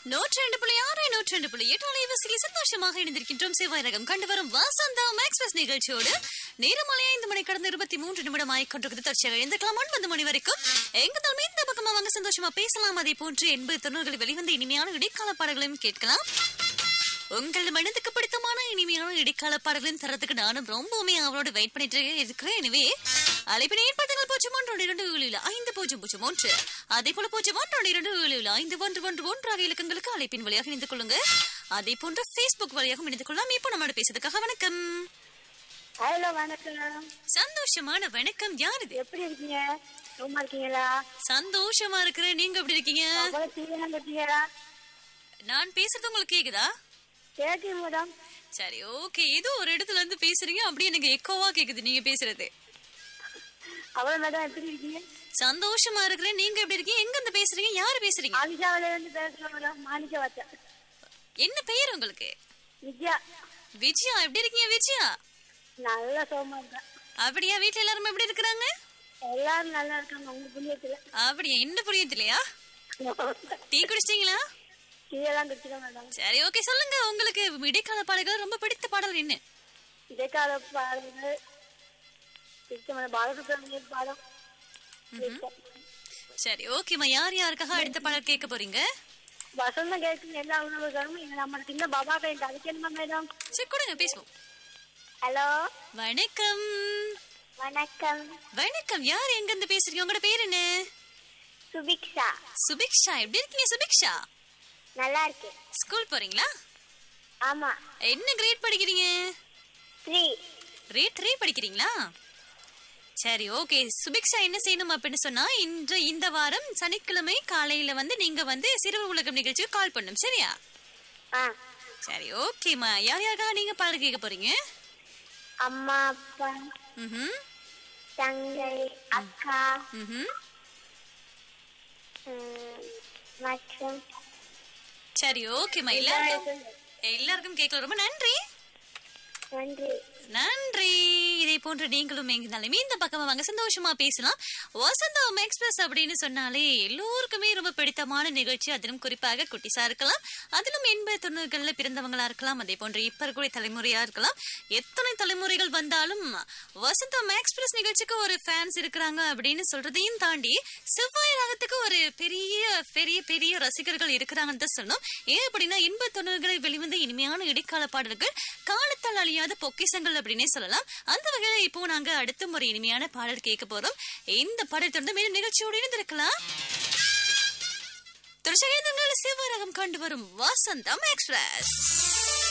நூற்றி ரெண்டு புள்ளி ஆறு நூற்றி ரெண்டு புள்ளி எட்டு அலைவரிசையில் சந்தோஷமாக இணைந்திருக்கின்றோம் செவ்வாயரகம் கண்டு வரும் வசந்தம் எக்ஸ்பிரஸ் நிகழ்ச்சியோடு நேரமலை ஐந்து மணி கடந்த இருபத்தி மூன்று நிமிடம் ஆயிக்கொண்டிருக்கிறது தொடர்ச்சியாக எழுந்துக்கலாம் ஒன்பது மணி வரைக்கும் எங்க தலைமை இந்த பக்கமா வாங்க சந்தோஷமா பேசலாம் அதே போன்று எண்பது தொண்ணூறுகளில் வெளிவந்த இனிமையான இடைக்கால பாடல்களையும் கேட்கலாம் உங்கள் மனதுக்கு பிடித்தமான இனிமையான இடைக்கால பாடல்களையும் தரத்துக்கு நானும் ரொம்பவுமே அவளோட வெயிட் பண்ணிட்டு இருக்கிறேன் எனவே அழைப்பினை ஏற்படுத்துங்கள் பூஜ்ஜியம் ஒன்று ஒன்று இரண்டு ஏழு ஏழு ஐந்து பூஜ்ஜியம் பூஜ்ஜியம் ஒன்று அதே போல பூஜ்ஜியம் ஒன்று ஒன்று இரண்டு ஏழு ஏழு ஐந்து ஒன்று ஒன்று ஒன்று ஆகிய இலக்கங்களுக்கு அழைப்பின் வழியாக இணைந்து கொள்ளுங்க அதே போன்று ஃபேஸ்புக் வழியாக இணைந்து கொள்ளலாம் இப்போ நம்மளோட பேசுறதுக்காக வணக்கம் ஹலோ வணக்கம் சந்தோஷமான வணக்கம் யார் இது எப்படி இருக்கீங்க சும்மா இருக்கீங்களா சந்தோஷமா இருக்கிறேன் நீங்க எப்படி இருக்கீங்க அவ்வளவு தீவிரம் கட்டீங்களா நான் பேசுறது உங்களுக்கு கேக்குதா கேட்குங்க மேடம் சரி ஓகே ஏதோ ஒரு இடத்துல இருந்து பேசுறீங்க அப்படியே எனக்கு எக்கோவா கேக்குது நீங்க பேசுறது அவ்வளோ மேடம் எப்படி இருக்கீங்க சந்தோஷமா இருக்கிறேன் நீங்க எப்படி இருக்கீங்க எங்க இருந்து பேசுறீங்க யாரு பேசுறீங்க ஆலிஷாவில இருந்து பேசுறேன் மேடம் மாணிக்க வச்சேன் என்ன பெயர் உங்களுக்கு வித்யா விஜயா எப்படி இருக்கீங்க விஜயா நல்ல சோமா இருக்கேன் அப்படியா வீட்ல எல்லாரும் எப்படி இருக்கிறாங்க எல்லாரும் நல்லா இருக்காங்க உங்க புண்ணியத்துல அப்படியா என்ன புரியுதுலையா டீ குடிச்சிட்டீங்களா கீழெல்லாம் குடிச்சிடும் மேடம் சரி ஓகே சொல்லுங்க உங்களுக்கு இடைக்கால பாடல்கள் ரொம்ப பிடித்த பாடல் என்ன இடைக்கால பாடல்கள் பிடிச்ச மேடம் பாலசுப்ரமணியன் பாடம் சரி ஓகேம்மா யார் யாருக்காக அடுத்த பாடல் கேட்க போறீங்க வசந்தம் கேட்குங்க எல்லா உணவுகளும் இங்க நம்ம சின்ன பாபா பையன் கதைக்கணுமா மேடம் சரி கொடுங்க பேசுவோம் ஹலோ வணக்கம் வணக்கம் வணக்கம் யார் எங்க இருந்து பேசுறீங்க உங்களோட பேர் என்ன சுபிக்ஷா சுபிக்ஷா எப்படி இருக்கீங்க சுபிக்ஷா நல்லா இருக்கு ஸ்கூல் போறீங்களா ஆமா என்ன கிரேட் படிக்கிறீங்க த்ரீ ரேட் த்ரீ படிக்கிறீங்களா சரி ஓகே சுபிக்ஷா என்ன செய்யணும் அப்படின்னு சொன்னா இன்று இந்த வாரம் சனிக்கிழமை காலையில வந்து நீங்க வந்து சிறுவர் உலகம் நிகழ்ச்சிக்கு கால் பண்ணும் சரியா ஆ சரி ஓகேம்மா யார் யாருக்காக நீங்க பாடல் கேட்க போறீங்க அம்மா அப்பா ம்ஹும் தங்கை அக்கா ம்ஹும் ம், மற்றும் சரி ஓகேம்மா எல்லாருக்கும் எல்லாருக்கும் கேட்கல ரொம்ப நன்றி நன்றி நன்றி இதே போன்று நீங்களும் எங்கிருந்தாலுமே இந்த பக்கமா வாங்க சந்தோஷமா பேசலாம் வசந்தம் எக்ஸ்பிரஸ் அப்படின்னு சொன்னாலே எல்லோருக்குமே ரொம்ப பிடித்தமான நிகழ்ச்சி அதிலும் குறிப்பாக குட்டிஸா இருக்கலாம் அதிலும் எண்பது தொண்ணூறுகள்ல பிறந்தவங்களா இருக்கலாம் அதே போன்று இப்ப இருக்கக்கூடிய தலைமுறையா இருக்கலாம் எத்தனை தலைமுறைகள் வந்தாலும் வசந்தம் எக்ஸ்பிரஸ் நிகழ்ச்சிக்கு ஒரு ஃபேன்ஸ் இருக்கிறாங்க அப்படின்னு சொல்றதையும் தாண்டி செவ்வாய் ராகத்துக்கு ஒரு பெரிய பெரிய பெரிய ரசிகர்கள் இருக்கிறாங்கன்னு தான் சொல்லணும் ஏன் அப்படின்னா எண்பது தொண்ணூறுகளில் வெளிவந்த இனிமையான இடைக்கால பாடல்கள் காலத்தால் அழியாத பொக்கிசங்கள் அப்படின்னே சொல்லலாம் அந்த வகையில இப்போ நாங்க அடுத்த ஒரு இனிமையான பாடல் கேட்க போறோம் இந்த பாடல் தொடர்ந்து மேலும் நிகழ்ச்சியோடு இணைந்திருக்கலாம் தொடர்ச்சியாக சிவரகம் கண்டு வரும் வசந்தம் எக்ஸ்பிரஸ்